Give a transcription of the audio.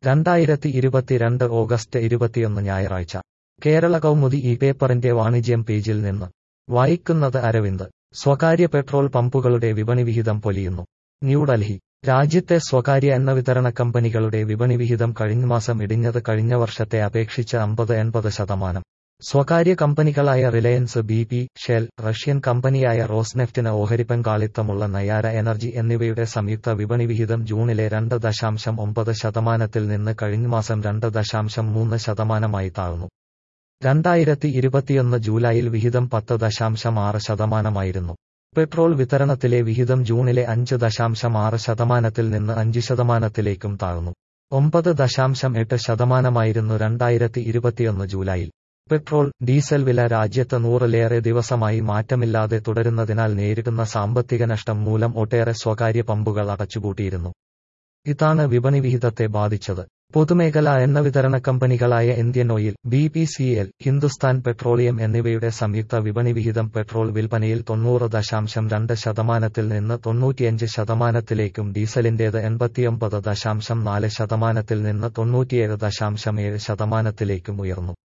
രണ്ടായിരത്തി ഇരുപത്തിരണ്ട് ഓഗസ്റ്റ് ഇരുപത്തിയൊന്ന് ഞായറാഴ്ച കേരള കൗമുദി ഈ പേപ്പറിന്റെ വാണിജ്യം പേജിൽ നിന്ന് വായിക്കുന്നത് അരവിന്ദ് സ്വകാര്യ പെട്രോൾ പമ്പുകളുടെ വിപണി വിഹിതം പൊലിയുന്നു ന്യൂഡൽഹി രാജ്യത്തെ സ്വകാര്യ എണ്ണ വിതരണ കമ്പനികളുടെ വിപണി വിഹിതം കഴിഞ്ഞമാസം ഇടിഞ്ഞത് കഴിഞ്ഞ വർഷത്തെ അപേക്ഷിച്ച് അമ്പത് എൺപത് ശതമാനം സ്വകാര്യ കമ്പനികളായ Reliance B P Shell Russian കമ്പനിയായ റോസ്നെഫ്റ്റിന് ഓഹരി പങ്കാളിത്തമുള്ള നയാര എനർജി എന്നിവയുടെ സംയുക്ത വിപണി വിഹിതം ജൂണിലെ രണ്ട് ദശാംശം ഒമ്പത് ശതമാനത്തിൽ നിന്ന് കഴിഞ്ഞമാസം രണ്ട് ദശാംശം മൂന്ന് ശതമാനമായി താഴ്ന്നു രണ്ടായിരത്തി ഇരുപത്തിയൊന്ന് ജൂലൈയിൽ വിഹിതം പത്ത് ദശാംശം ആറ് ശതമാനമായിരുന്നു പെട്രോൾ വിതരണത്തിലെ വിഹിതം ജൂണിലെ അഞ്ച് ദശാംശം ആറ് ശതമാനത്തിൽ നിന്ന് അഞ്ച് ശതമാനത്തിലേക്കും താഴ്ന്നു ഒമ്പത് ദശാംശം എട്ട് ശതമാനമായിരുന്നു രണ്ടായിരത്തി ഇരുപത്തിയൊന്ന് ജൂലൈയിൽ പെട്രോൾ ഡീസൽ വില രാജ്യത്ത് നൂറിലേറെ ദിവസമായി മാറ്റമില്ലാതെ തുടരുന്നതിനാൽ നേരിടുന്ന സാമ്പത്തിക നഷ്ടം മൂലം ഒട്ടേറെ സ്വകാര്യ പമ്പുകൾ അടച്ചുപൂട്ടിയിരുന്നു ഇതാണ് വിപണി വിഹിതത്തെ ബാധിച്ചത് പൊതുമേഖലാ എണ്ണ വിതരണ കമ്പനികളായ Indian oil B P C L Hindustan petroleum എന്നിവയുടെ സംയുക്ത വിപണി വിഹിതം പെട്രോൾ വിൽപ്പനയിൽ തൊണ്ണൂറ് ദശാംശം രണ്ട് ശതമാനത്തിൽ നിന്ന് തൊണ്ണൂറ്റിയഞ്ച് ശതമാനത്തിലേക്കും ഡീസലിന്റേത് എൺപത്തിയൊമ്പത് ദശാംശം നാല് ശതമാനത്തിൽ നിന്ന് തൊണ്ണൂറ്റിയേഴ് ദശാംശം ഏഴ് ശതമാനത്തിലേക്കും ഉയർന്നു